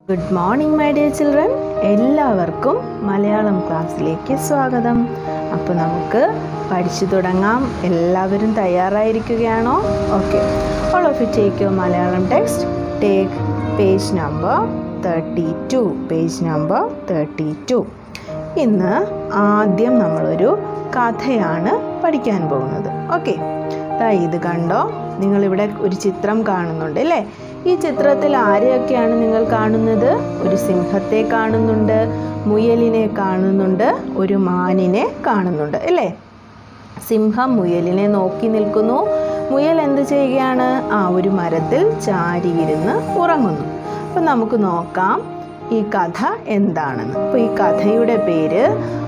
good morning my dear children എല്ലാവർക്കും മലയാളം ക്ലാസ്സിലേക്ക് സ്വാഗതം അപ്പോൾ നമുക്ക് പഠിച്ചു തുടങ്ങാം എല്ലാവരും തയ്യാറായിരിക്കുകയാണോ okay all of you take your Malayalam text take page number thirty two page number thirty two ഇന്ന് ആദ്യം നമ്മളൊരു കഥയാണ് പഠിക്കാൻ പോകുന്നത് ഓക്കെ ദാ ഇത് കണ്ടോ നിങ്ങളിവിടെ ഒരു ചിത്രം കാണുന്നുണ്ട് അല്ലേ ഈ ചിത്രത്തിൽ ആരെയൊക്കെയാണ് നിങ്ങൾ കാണുന്നത് ഒരു സിംഹത്തെ കാണുന്നുണ്ട് മുയലിനെ കാണുന്നുണ്ട് ഒരു മാനിനെ കാണുന്നുണ്ട് അല്ലേ സിംഹം മുയലിനെ നോക്കി നിൽക്കുന്നു മുയൽ എന്ത് ചെയ്യുകയാണ് ആ ഒരു മരത്തിൽ ചാരിയിരുന്ന് ഉറങ്ങുന്നു അപ്പം നമുക്ക് നോക്കാം ഈ കഥ എന്താണെന്ന് അപ്പോൾ ഈ കഥയുടെ പേര്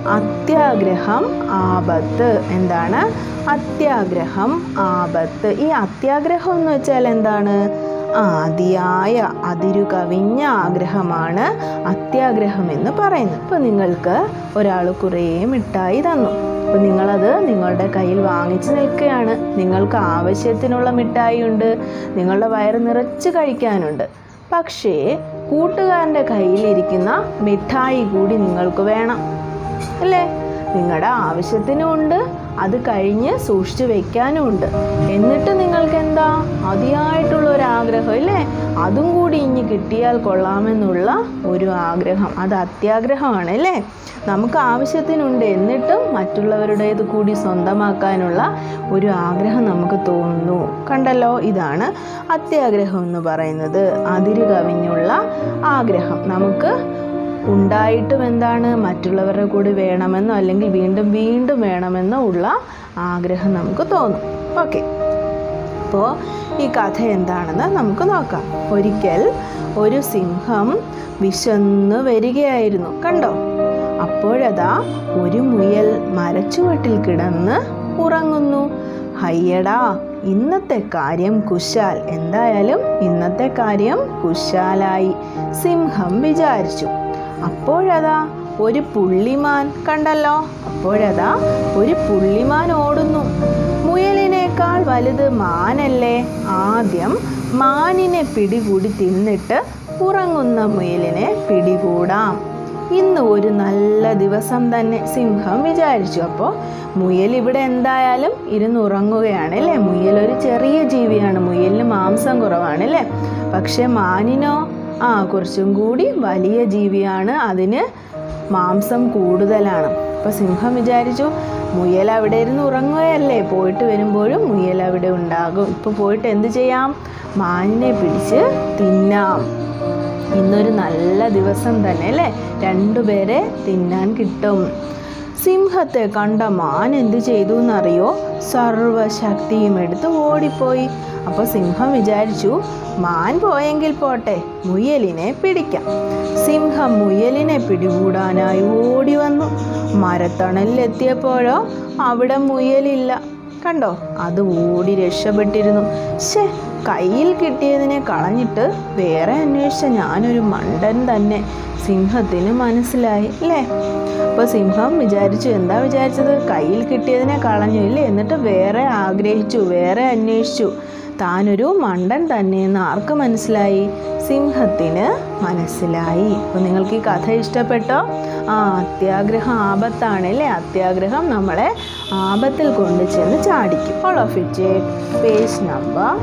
അത്യാഗ്രഹം ആപത്ത് എന്താണ് അത്യാഗ്രഹം ആപത്ത് ഈ അത്യാഗ്രഹം എന്ന് വെച്ചാൽ എന്താണ് ആ അതിയായ അതിരു കവിഞ്ഞ ആഗ്രഹമാണ് അത്യാഗ്രഹം എന്ന് പറയുന്നത് ഇപ്പോൾ നിങ്ങൾക്ക് ഒരാൾ കുറേ മിഠായി തന്നു അപ്പോൾ നിങ്ങളത് നിങ്ങളുടെ കയ്യിൽ വാങ്ങിച്ച് നിൽക്കുകയാണ് നിങ്ങൾക്ക് ആവശ്യത്തിനുള്ള മിഠായി ഉണ്ട് നിങ്ങളുടെ വയറ് നിറച്ച് കഴിക്കാനുണ്ട് പക്ഷേ കൂട്ടുകാരൻ്റെ കയ്യിലിരിക്കുന്ന മിഠായി കൂടി നിങ്ങൾക്ക് വേണം അല്ലേ നിങ്ങളുടെ ആവശ്യത്തിനും ഉണ്ട് അത് കഴിഞ്ഞ് സൂക്ഷിച്ചു വെക്കാനും ഉണ്ട് എന്നിട്ട് നിങ്ങൾക്ക് എന്താ അതിയായിട്ടുള്ള ഒരു ആഗ്രഹം ഇല്ലേ അതും കൂടി ഇനി കിട്ടിയാൽ കൊള്ളാമെന്നുള്ള ഒരു ആഗ്രഹം അത് അത്യാഗ്രഹമാണ് അല്ലേ നമുക്ക് ആവശ്യത്തിനുണ്ട് എന്നിട്ടും മറ്റുള്ളവരുടേത് കൂടി സ്വന്തമാക്കാനുള്ള ഒരു ആഗ്രഹം നമുക്ക് തോന്നുന്നു കണ്ടല്ലോ ഇതാണ് അത്യാഗ്രഹം എന്ന് പറയുന്നത് അതിര് കവിഞ്ഞുള്ള ആഗ്രഹം നമുക്ക് ഉണ്ടായിട്ടും എന്താണ് മറ്റുള്ളവരുടെ കൂടി വേണമെന്നോ അല്ലെങ്കിൽ വീണ്ടും വീണ്ടും വേണമെന്നോ ഉള്ള ആഗ്രഹം നമുക്ക് തോന്നും ഓക്കെ അപ്പോൾ ഈ കഥ എന്താണെന്ന് നമുക്ക് നോക്കാം ഒരിക്കൽ ഒരു സിംഹം വിശന്ന് വരികയായിരുന്നു കണ്ടോ അപ്പോഴതാ ഒരു മുയൽ മരച്ചുവട്ടിൽ കിടന്ന് ഉറങ്ങുന്നു ഹയ്യടാ ഇന്നത്തെ കാര്യം കുശാൽ എന്തായാലും ഇന്നത്തെ കാര്യം കുശാലായി സിംഹം വിചാരിച്ചു അപ്പോഴതാ ഒരു പുള്ളിമാൻ കണ്ടല്ലോ അപ്പോഴതാ ഒരു പുള്ളിമാൻ ഓടുന്നു മുയലിനേക്കാൾ വലുത് മാനല്ലേ ആദ്യം മാനിനെ പിടികൂടി തിന്നിട്ട് ഉറങ്ങുന്ന മുയലിനെ പിടികൂടാം ഇന്ന് ഒരു നല്ല ദിവസം തന്നെ സിംഹം വിചാരിച്ചു അപ്പോൾ മുയൽ ഇവിടെ എന്തായാലും ഇരുന്നുറങ്ങുകയാണ് അല്ലേ മുയൽ ഒരു ചെറിയ ജീവിയാണ് മുയലിന് മാംസം കുറവാണ് അല്ലേ പക്ഷേ മാനിനോ ആ കുറച്ചും കൂടി വലിയ ജീവിയാണ് അതിന് മാംസം കൂടുതലാണ് അപ്പോൾ സിംഹം വിചാരിച്ചു മുയൽ അവിടെ ഇരുന്ന് ഉറങ്ങുകയല്ലേ പോയിട്ട് വരുമ്പോഴും മുയൽ അവിടെ ഉണ്ടാകും ഇപ്പോൾ പോയിട്ട് എന്ത് ചെയ്യാം മാനിനെ പിടിച്ച് തിന്നാം ഇന്നൊരു നല്ല ദിവസം തന്നെ അല്ലേ രണ്ടുപേരെ തിന്നാൻ കിട്ടും സിംഹത്തെ കണ്ട മാൻ എന്ത് ചെയ്തു എന്നറിയോ സർവശക്തിയും എടുത്ത് ഓടിപ്പോയി അപ്പോൾ സിംഹം വിചാരിച്ചു മാൻ പോയെങ്കിൽ പോട്ടെ മുയലിനെ പിടിക്കാം സിംഹം മുയലിനെ പിടികൂടാനായി ഓടി വന്നു മരത്തണലിലെത്തിയപ്പോഴോ അവിടെ മുയലില്ല കണ്ടോ അത് ഓടി രക്ഷപ്പെട്ടിരുന്നു ശേ കയ്യിൽ കിട്ടിയതിനെ കളഞ്ഞിട്ട് വേറെ അന്വേഷിച്ച ഞാനൊരു മണ്ടൻ തന്നെ സിംഹത്തിന് മനസ്സിലായി അല്ലേ അപ്പോൾ സിംഹം വിചാരിച്ചു എന്താ വിചാരിച്ചത് കയ്യിൽ കിട്ടിയതിനെ കളഞ്ഞു ഇല്ലേ എന്നിട്ട് വേറെ ആഗ്രഹിച്ചു വേറെ അന്വേഷിച്ചു താനൊരു മണ്ടൻ തന്നെയെന്ന് ആർക്ക് മനസ്സിലായി സിംഹത്തിന് മനസ്സിലായി അപ്പോൾ നിങ്ങൾക്ക് ഈ കഥ ഇഷ്ടപ്പെട്ടോ ആ അത്യാഗ്രഹം ആപത്താണ് അല്ലേ അത്യാഗ്രഹം നമ്മളെ ആപത്തിൽ കൊണ്ട് ചെന്ന് ചാടിക്കും all of it page number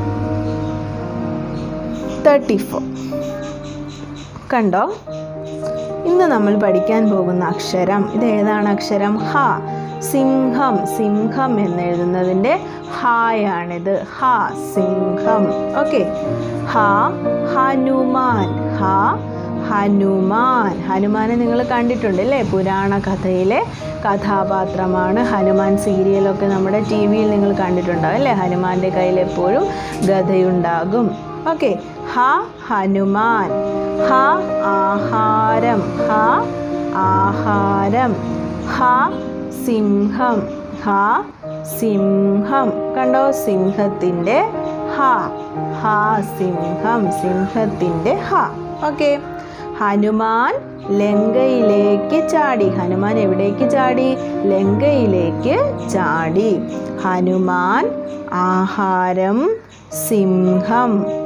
thirty four കണ്ടോ ഇന്ന് നമ്മൾ പഠിക്കാൻ പോകുന്ന അക്ഷരം ഇത് ഏതാണ് അക്ഷരം ഹ സിംഹം സിംഹം എന്നെഴുതുന്നതിൻ്റെ ഹായാണിത് ഹ സിംഹം ഓക്കെ ഹ ഹനുമാൻ ഹ ഹനുമാൻ ഹനുമാനെ നിങ്ങൾ കണ്ടിട്ടുണ്ട് അല്ലേ പുരാണ കഥയിലെ കഥാപാത്രമാണ് ഹനുമാൻ സീരിയലൊക്കെ നമ്മുടെ ടി വിയിൽ നിങ്ങൾ കണ്ടിട്ടുണ്ടാവും അല്ലേ ഹനുമാൻ്റെ കയ്യിൽ എപ്പോഴും ഗതയുണ്ടാകും ഓക്കെ ഹ ഹനുമാൻ ഹ ആഹാരം ഹ ആഹാരം ഹ സിംഹം ഹ സിംഹം കണ്ടോ സിംഹത്തിൻ്റെ ഹ ഹ സിംഹം സിംഹത്തിൻ്റെ ഹ ഓക്കെ ഹനുമാൻ ലങ്കയിലേക്ക് ചാടി ഹനുമാൻ എവിടേക്ക് ചാടി ലങ്കയിലേക്ക് ചാടി ഹനുമാൻ ആഹാരം സിംഹം ഹ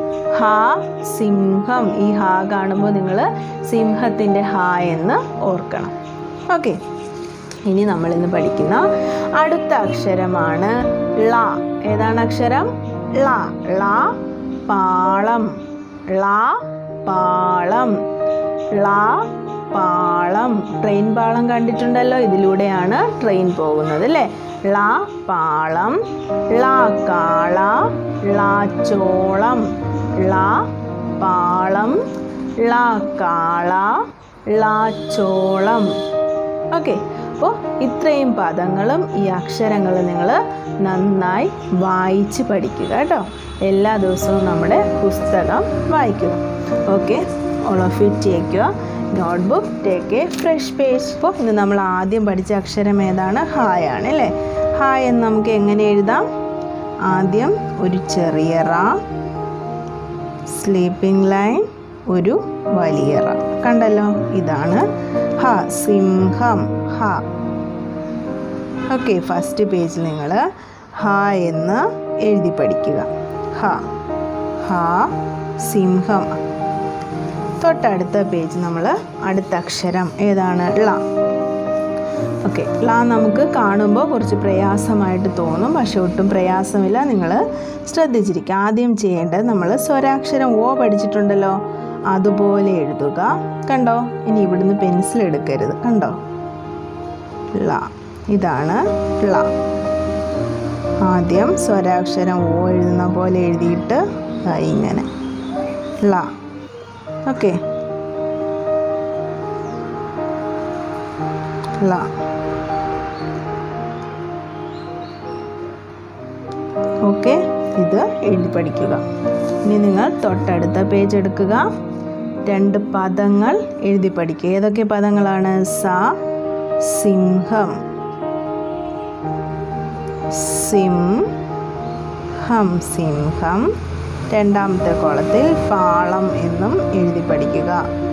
ഹ സിംഹം ഈ ഹ കാണുമ്പോൾ നിങ്ങൾ സിംഹത്തിൻ്റെ ഹ എന്ന് ഓർക്കണം ഓക്കെ ഇനി നമ്മൾ ഇന്ന് പഠിക്കുന്ന അടുത്ത അക്ഷരമാണ് ള ഏതാണ് അക്ഷരം ള ള പാളം ള പാളം ള പാളം ട്രെയിൻ പാളം കണ്ടിട്ടുണ്ടല്ലോ ഇതിലൂടെയാണ് ട്രെയിൻ പോകുന്നത് അല്ലേ ള പാളം ള കാള ള ചോളം ള പാളം ള കാള ള ചോളം ഓക്കെ അപ്പോൾ ഇത്രയും പദങ്ങളും ഈ അക്ഷരങ്ങളും നിങ്ങൾ നന്നായി വായിച്ച് പഠിക്കുക കേട്ടോ എല്ലാ ദിവസവും നമ്മുടെ പുസ്തകം വായിക്കുക okay all of you take your notebook take a fresh page അപ്പോൾ ഇന്ന് നമ്മൾ ആദ്യം പഠിച്ച അക്ഷരം ഏതാണ് ഹായ് ആണ് അല്ലേ ഹായ് എന്ന് നമുക്ക് എങ്ങനെ എഴുതാം ആദ്യം ഒരു ചെറിയ റ സ്ലീപ്പിംഗ് ലൈൻ ഒരു വലിയ റ കണ്ടല്ലോ ഇതാണ് ഹ സിംഹം ഹ ഓക്കെ ഫസ്റ്റ് പേജിൽ നിങ്ങൾ ഹ എന്ന് എഴുതി പഠിക്കുക ഹ ഹ സിംഹം തൊട്ടടുത്ത പേജ് നമ്മൾ അടുത്ത അക്ഷരം ഏതാണ് ള ഓക്കെ ള നമുക്ക് കാണുമ്പോൾ കുറച്ച് പ്രയാസമായിട്ട് തോന്നും പക്ഷെ ഒട്ടും പ്രയാസമില്ല നിങ്ങൾ ശ്രദ്ധിച്ചിരിക്കുക ആദ്യം ചെയ്യേണ്ടത് നമ്മൾ സ്വരാക്ഷരം ഓ പഠിച്ചിട്ടുണ്ടല്ലോ അതുപോലെ എഴുതുക കണ്ടോ ഇനി ഇവിടുന്ന് പെൻസിൽ എടുക്കരുത് കണ്ടോ ള ഇതാണ് ള ആദ്യം സ്വരാക്ഷരം ഓ എഴുതുന്ന പോലെ എഴുതിയിട്ട് ദാ ഇങ്ങനെ ള ഓക്കെ ള ഓക്കെ ഇത് എഴുതി പഠിക്കുക ഇനി നിങ്ങൾ തൊട്ടടുത്ത പേജ് എടുക്കുക രണ്ട് പദങ്ങൾ എഴുതി പഠിക്കുക ഏതൊക്കെ പദങ്ങളാണ് സ സിംഹം സിം ഹം സിംഹം രണ്ടാമത്തെ കോളത്തിൽ പാളം എന്നും എഴുതി പഠിക്കുക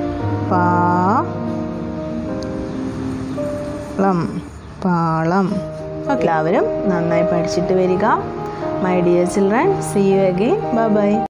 പാളം പാളം എല്ലാവരും നന്നായി പഠിച്ചിട്ട് വരിക my dear children see you again bye by